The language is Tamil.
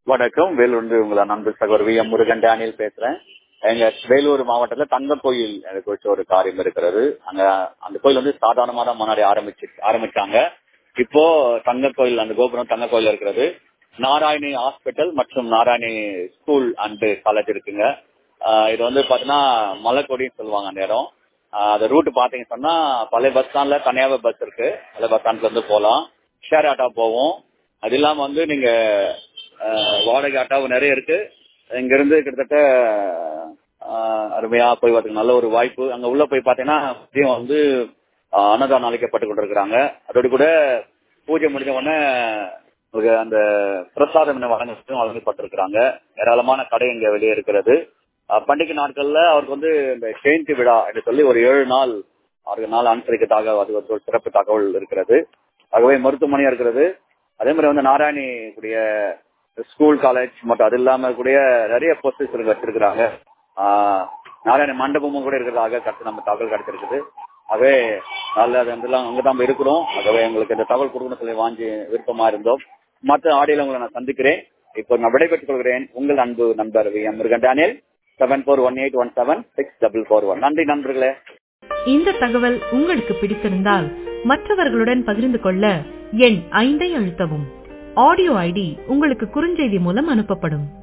வணக்கம் வேலூர் உங்கள நண்பர் சகோதரி வி எம் முருகன் டேனியல் பேசுறேன் எங்க வேலூர் மாவட்டத்துல தங்க கோயில் எனக்கு வச்ச ஒரு காரியம் இருக்கிறது அங்க அந்த கோயில் வந்து சாதாரணமா தான் முன்னாடி ஆரம்பிச்சு ஆரம்பிச்சாங்க இப்போ தங்க கோயில் அந்த கோபுரம் தங்க கோயில் இருக்கிறது நாராயணி ஹாஸ்பிட்டல் மற்றும் நாராயணி ஸ்கூல் அண்ட் காலேஜ் இருக்குங்க ஆஹ் இது வந்து பாத்தீங்கன்னா மலைக்கொடின்னு சொல்லுவாங்க அந்த இடம் ஆஹ் அந்த ரூட் பாத்தீங்க சொன்னா பழைய பஸ் ஸ்டாண்ட்ல தனியாவே பஸ் இருக்கு பழைய பஸ் ஸ்டாண்ட்ல இருந்து போகலாம் ஷேர் ஆட்டோ போவோம் அது இல்லாம வந்து நீங்க ஆஹ் வாடகை ஆட்டோவும் நிறைய இருக்கு இங்க இருந்து கிட்டத்தட்ட ஆஹ் அருமையா போய் பார்த்துக்க நல்ல ஒரு வாய்ப்பு அங்க உள்ள போய் பாத்தீங்கன்னா மதியம் வந்து ஆஹ் அன்னதானம் அளிக்கப்பட்டு கொண்டிருக்கிறாங்க அதோடு கூட பூஜை முடிஞ்ச உடனே உங்களுக்கு அந்த பிரசாதம் என்ன வழங்க வழங்கப்பட்டிருக்கிறாங்க ஏராளமான கடை இங்க வெளியே இருக்கிறது ஆஹ் பண்டிகை நாட்கள்ல அவருக்கு வந்து இந்த ஜெயந்தி விழா என்று சொல்லி ஒரு ஏழு நாள் ஆறு நாள் அனுசரிக்கத்தாக அது ஒரு சிறப்பு தகவல் இருக்கிறது ஆகவே மருத்துவமனையா இருக்கிறது அதே மாதிரி வந்து நாராயணி கூடிய ஸ்கூல் காலேஜ் மற்றும் அது இல்லாம கூடிய நிறைய போஸ்டர்ஸ் வச்சிருக்கிறாங்க ஆஹ் நாராயண மண்டபமும் கூட இருக்கிறதாக கருத்து நம்ம தகவல் கிடைச்சிருக்குது ஆகவே நல்ல அது வந்து அங்கதான் நம்ம இருக்கிறோம் ஆகவே உங்களுக்கு இந்த தகவல் கொடுக்கணும் சொல்லி வாங்கி விருப்பமா இருந்தோம் மற்ற ஆடியில உங்களை நான் சந்திக்கிறேன் இப்போ நான் விடைபெற்றுக் கொள்கிறேன் உங்கள் அன்பு நண்பர் V M Murugan Daniel seven four one eight one seven six double four one நன்றி நண்பர்களே இந்த தகவல் உங்களுக்கு பிடித்திருந்தால் மற்றவர்களுடன் பகிர்ந்து கொள்ள எண் ஐந்தை அழுத்தவும் ஆடியோ ஐடி உங்களுக்கு குறுஞ்செய்தி மூலம் அனுப்பப்படும்